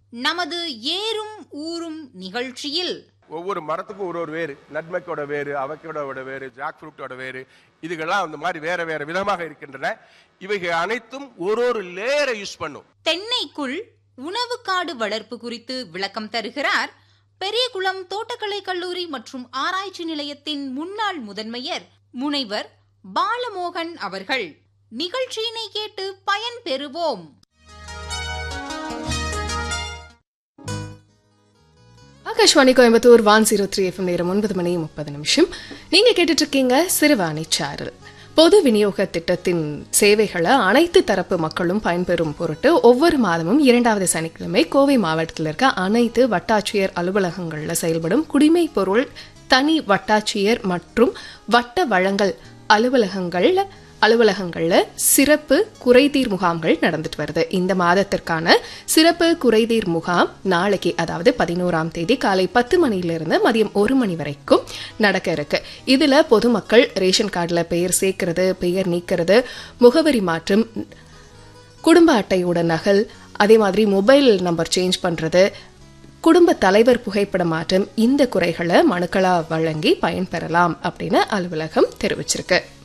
நமது ஏறும் ஊரும் நிகழ்ச்சியில் ஒவ்வொரு மரத்துக்கும் ஒரு ஒரு வேறு நட்மக்கோட வேறு அவக்கோட வேறு ஜாக் ஃப்ரூட்டோட வேறு இதுகெல்லாம் அந்த மாதிரி வேற வேற விதமாக இருக்கின்றன இவைகள் அனைத்தும் ஒரு ஒரு லேயரை யூஸ் பண்ணும் தென்னைக்குள் உணவு காடு வளர்ப்பு குறித்து விளக்கம் தருகிறார் பெரியகுளம் தோட்டக்கலை கல்லூரி மற்றும் ஆராய்ச்சி நிலையத்தின் முன்னாள் முதன்மையர் முனைவர் பாலமோகன் அவர்கள் நிகழ்ச்சியினை கேட்டு பயன் பெறுவோம் Akashvani Coimbatore one zero three FM நேரம் ஒன்பது மணி முப்பது நிமிஷம் நீங்க கேட்டுட்டு இருக்கீங்க சிறுவாணி சாரல் பொது விநியோக திட்டத்தின் சேவைகளை அனைத்து தரப்பு மக்களும் பயன்பெறும் பொருட்டு ஒவ்வொரு மாதமும் இரண்டாவது சனிக்கிழமை கோவை மாவட்டத்தில் இருக்க அனைத்து வட்டாட்சியர் அலுவலகங்களில் செயல்படும் குடிமை பொருள் தனி வட்டாட்சியர் மற்றும் வட்ட வழங்கல் அலுவலகங்கள்ல அலுவலகங்கள்ல சிறப்பு குறைதீர் முகாம்கள் நடந்துட்டு வருது இந்த மாதத்திற்கான சிறப்பு குறைதீர் முகாம் நாளைக்கு அதாவது பதினோராம் தேதி காலை பத்து மணியிலிருந்து மதியம் ஒரு மணி வரைக்கும் நடக்க இருக்கு இதுல பொதுமக்கள் ரேஷன் கார்டுல பெயர் சேர்க்கிறது பெயர் நீக்கிறது முகவரி மாற்றம் குடும்ப அட்டையோட நகல் அதே மாதிரி மொபைல் நம்பர் சேஞ்ச் பண்றது குடும்ப தலைவர் புகைப்பட மாற்றம் இந்த குறைகளை மனுக்களா வழங்கி பயன்பெறலாம் அப்படின்னு அலுவலகம் தெரிவிச்சிருக்கு